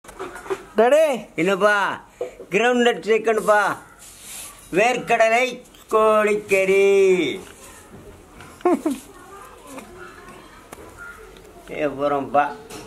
டடே என்னப்பா ground nut சிக்கனுப்பா வேர்க்கடலை கோழிக்கறி அப்புறம்ப்பா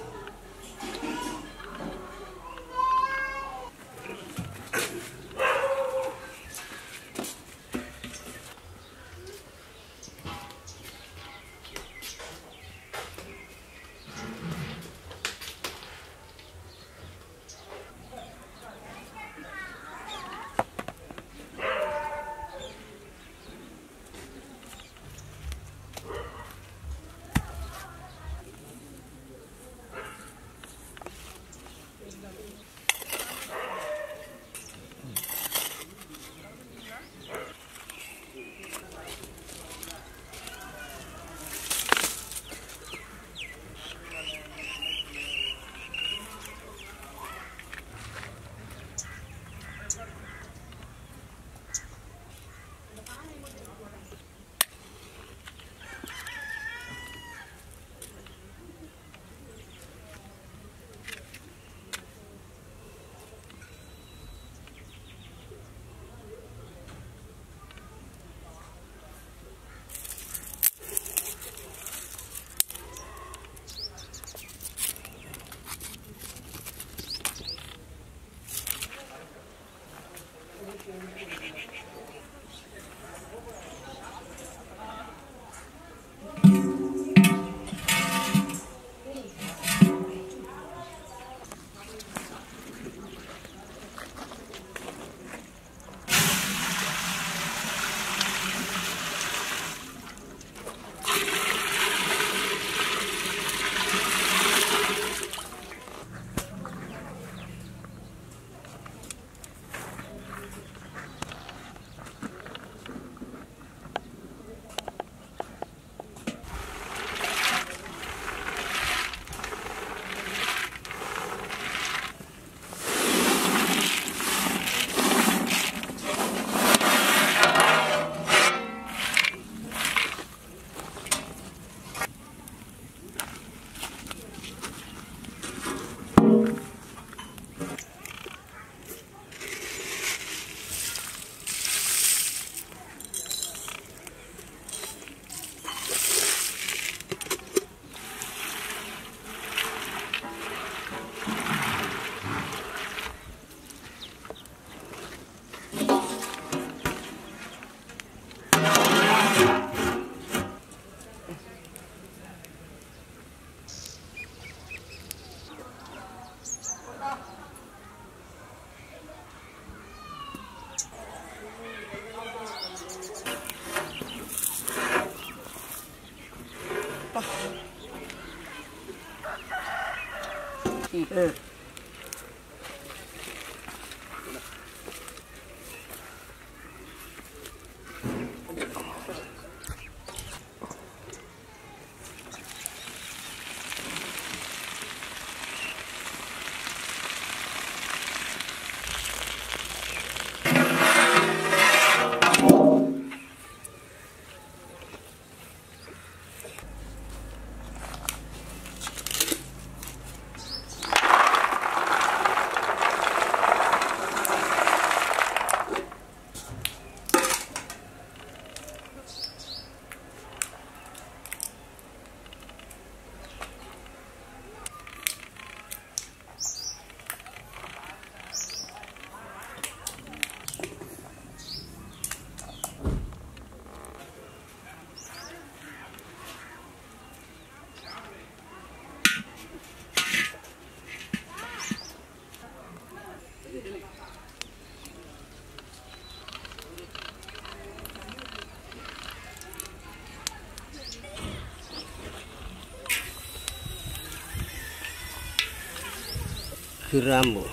கிராம்பு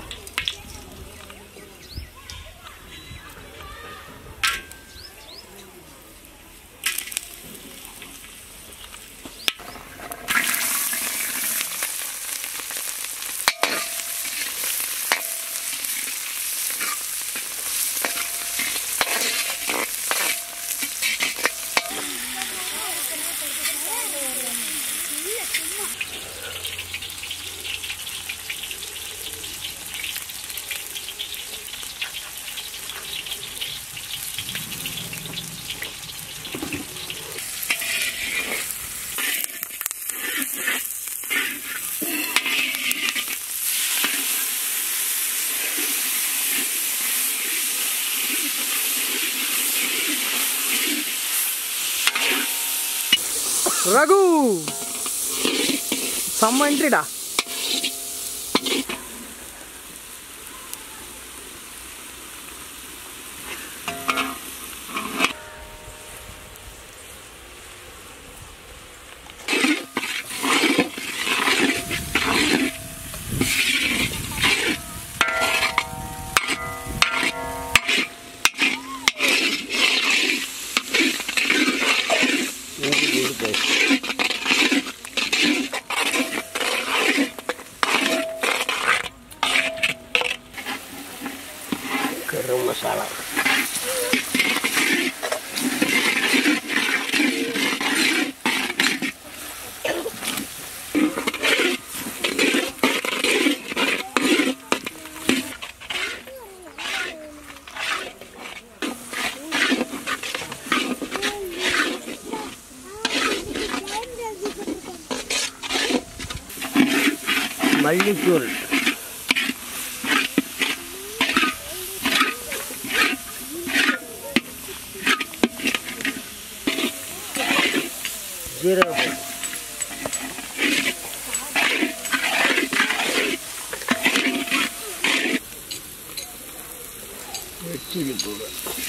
ரகு செம்ம என்ட்ரிடா இஞ்சி பூண்டு பேஸ்ட் கரம் மசாலா மல்லித்தூள் ஜீரகம் வெச்சிலி பூடு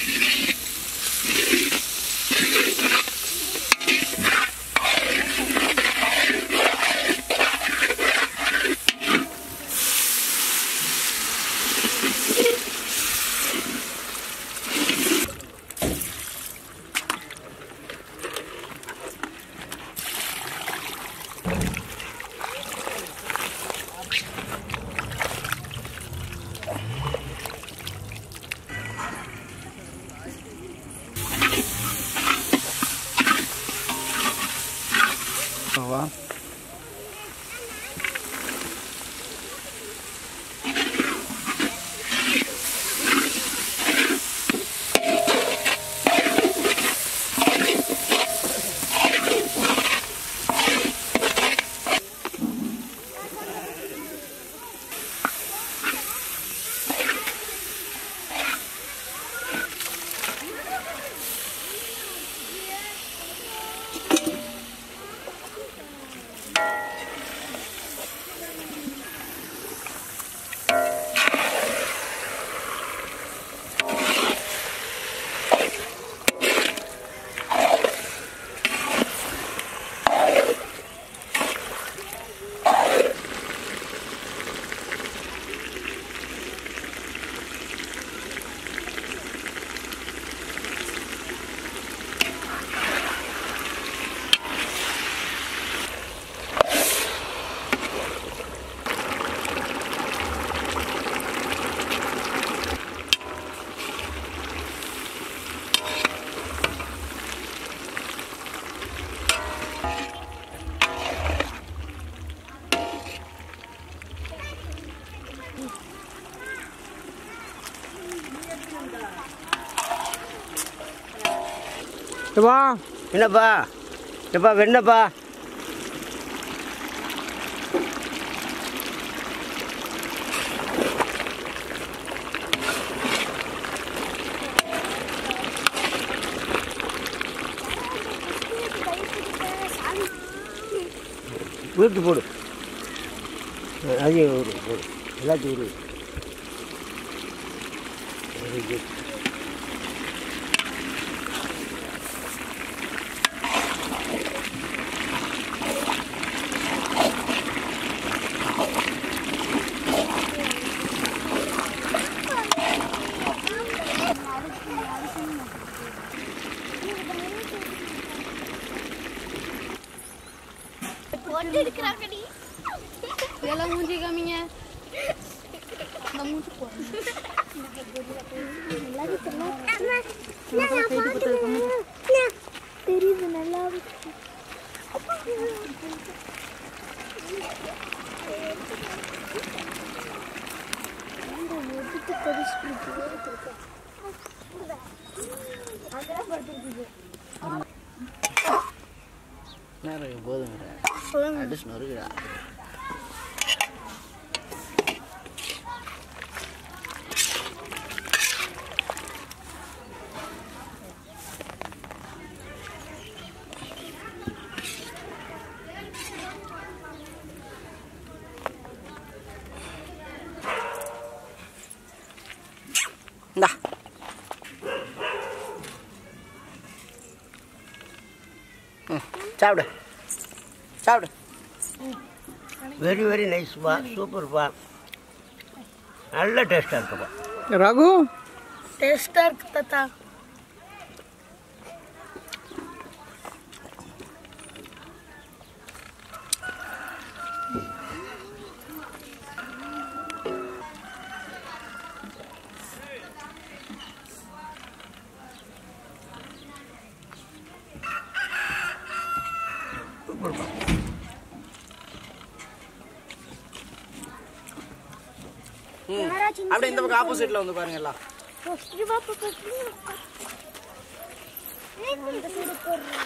வா வா என்னப்பா எப்பா வெண்ணப்பா வீட்டு போடு அதையும் ஒரு போடு எல்லாத்தையும் ஒரு வெரி குட் போட்டு எடுக்கிறாங்கடி இதெல்லாம் மூஞ்சி காமிங்க இந்த மூஞ்சி தெரியுது நல்லா நேரம் போதும் அடிச்சு நொறுக்குடா இந்தா ம், சாப்பிடு சாப்பிடு வெரி வெரி நைஸ்ப்பா சூப்பர்ப்பா நல்ல டேஸ்ட்டாக இருக்குப்பா ரகு டேஸ்டா இருக்கு தாத்தா ம் அப்படியே இந்த பக்கம் ஆப்போசிட்டில் வந்து பாருங்க எல்லாம் வா பாப்பா இந்த சைடு போடுறேன்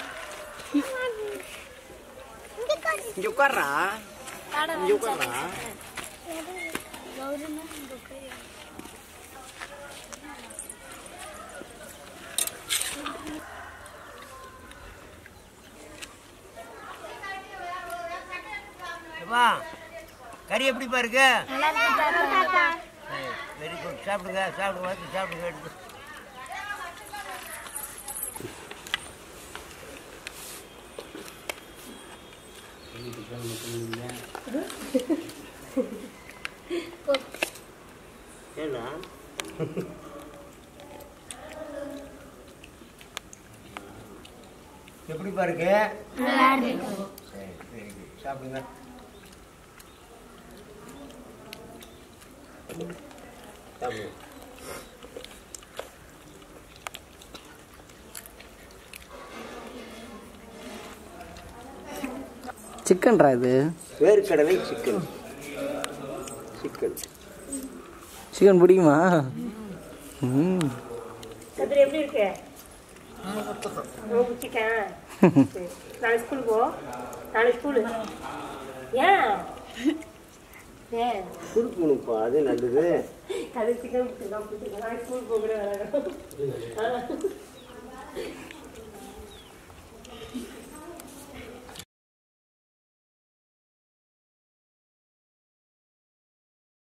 இங்க காட்டு இங்கே உட்கார்றா இங்கே உட்கார்றா கௌரவமா இங்க உட்காரு. ஏப்பா கறி எப்படிப்பா இருக்கு நல்லா இருக்கு தாத்தா வெரி குட் சாப்பிடுங்க சாப்பிடுங்க வந்து சாப்பிடுங்க எடுத்து ஏன்னா எப்படிப்பா இருக்கு சரி வெரி குட் சாப்பிடுங்க சாப்பிடுங்க சிக்கன்ரா இது வேர்க்கடலை சிக்கன் சிக்கன் சிக்கன் பிடிக்குமா ம் கதிர் எப்படி இருக்கு ரொம்ப சிக்கன் சரி. நாளைக்கு ஸ்கூல் போ நாளைக்கு ஸ்கூலு ஏன் ஏன் கொடுக்கணும்ப்பா அது நல்லது கதிர் சிக்கன் பிடிச்சிருக்கான் பிடிச்சிருக்கான் நாளைக்கு ஸ்கூல் போக கூட